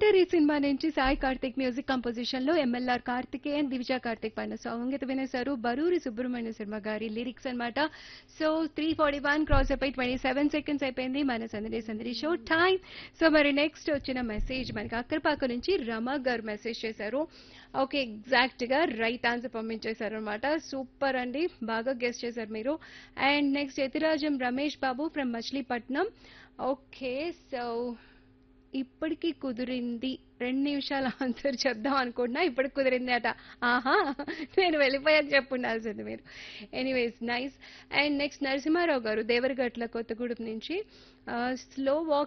అల్లరి సినిమా నుంచి Sai Karthik music composition లో ఎంఎల్ఆర్ కార్తికేయన్ దివిజా కార్తిక్ పైన సాంగ్ అయితే వినేశారు బరూరి సుబ్రహ్మణ్య శర్మ గారి లిరిక్స్ అన్నమాట so three forty one cross అయిపోయి ట్వంటీ సెవెన్ సెకండ్స్ అయిపోయింది మన సందడి సందడి షో టైం సో మరి నెక్స్ట్ వచ్చిన మెసేజ్ మనకి అక్కరపాక నుంచి రమ గారు మెసేజ్ చేశారు ఓకే ఎగ్జాక్ట్ గా రైట్ ఆన్సర్ పంపించేశారు అనమాట సూపర్ అండి బాగా గెస్ట్ చేశారు మీరు and next Yathirajam Ramesh Babu from Machilipatnam okay so ఇప్పటికి కుదిరింది రెండు నిమిషాల ఆన్సర్ చెప్దాం అనుకుంటున్నా ఇప్పటికి కుదిరింది అట ఆహా నేను వెళ్ళిపోయాక చెప్పుండాల్సింది మీరు anyways nice and next Narasimharao గారు దేవరగట్ల కొత్తగూడెం నుంచి స్లో వాక్